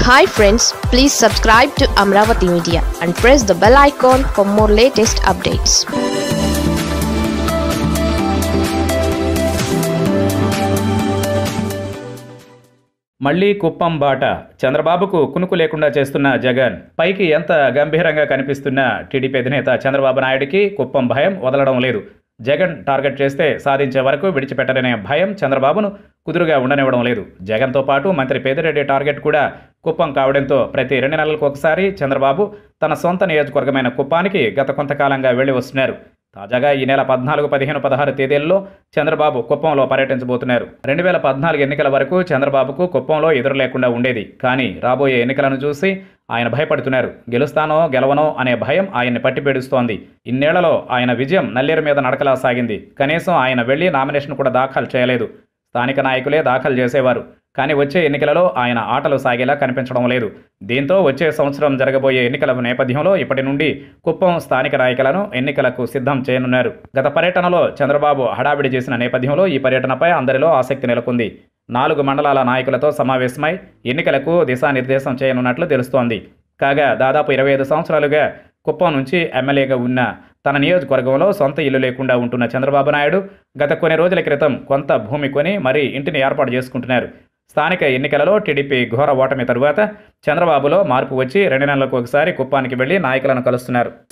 hi friends please subscribe to Amaravati media and press the bell icon for more latest updates మళ్లీ కుప్పం బాట చంద్రబాబుకు కునుకు లేకుండా చేస్తున్న జగన్ పైకి ఎంత గంభీరంగా కనిపిస్తున్న టీడీపీ అధినేత చంద్రబాబు నాయుడికి కుప్పం భయం వదలడం లేదు జగన్ టార్గెట్ చేస్తే సాధించే వరకు విడిచిపెట్టరనే భయం చంద్రబాబును కుదురుగా ఉండనివ్వడం లేదు జగన్తో పాటు మంత్రి పెద్దిరెడ్డి టార్గెట్ కూడా కుప్పం కావడంతో ప్రతి రెండు నెలలకు ఒకసారి చంద్రబాబు తన సొంత నియోజకవర్గమైన కుప్పానికి గత కొంతకాలంగా వెళ్లి వస్తున్నారు తాజాగా ఈ నెల పద్నాలుగు పదిహేను పదహారు తేదీల్లో చంద్రబాబు కుప్పంలో పర్యటించబోతున్నారు రెండు వేల పద్నాలుగు ఎన్నికల వరకు చంద్రబాబుకు కుప్పంలో ఎదురు లేకుండా ఉండేది కానీ రాబోయే ఎన్నికలను చూసి ఆయన భయపడుతున్నారు గెలుస్తానో గెలవనో అనే భయం ఆయన్ని పట్టిపేడుస్తోంది ఇన్నేళ్లలో ఆయన విజయం నల్లేరు మీద నడకలా సాగింది కనీసం ఆయన వెళ్లి నామినేషన్ కూడా దాఖలు చేయలేదు స్థానిక నాయకులే దాఖలు చేసేవారు కానీ వచ్చే ఎన్నికలలో ఆయన ఆటలు సాగేలా కనిపించడం లేదు దీంతో వచ్చే సంవత్సరం జరగబోయే ఎన్నికల నేపథ్యంలో ఇప్పటి నుండి కుప్పం స్థానిక నాయకులను ఎన్నికలకు సిద్ధం చేయనున్నారు గత పర్యటనలో చంద్రబాబు హడావిడి చేసిన నేపథ్యంలో ఈ పర్యటనపై అందరిలో ఆసక్తి నెలకొంది నాలుగు మండలాల నాయకులతో సమావేశమై ఎన్నికలకు దిశానిర్దేశం చేయనున్నట్లు తెలుస్తోంది కాగా దాదాపు ఇరవై ఐదు సంవత్సరాలుగా కుప్పం నుంచి ఎమ్మెల్యేగా ఉన్న తన నియోజకవర్గంలో సొంత ఇల్లు లేకుండా ఉంటున్న చంద్రబాబు నాయుడు గత కొన్ని రోజుల క్రితం కొంత భూమి కొని మరీ ఇంటిని ఏర్పాటు చేసుకుంటున్నారు స్థానిక ఎన్నికలలో టీడీపీ ఘోర ఓటమి తరువాత చంద్రబాబులో మార్పు వచ్చి రెండు నెలలకు ఒకసారి కుప్పానికి వెళ్లి నాయకులను కలుస్తున్నారు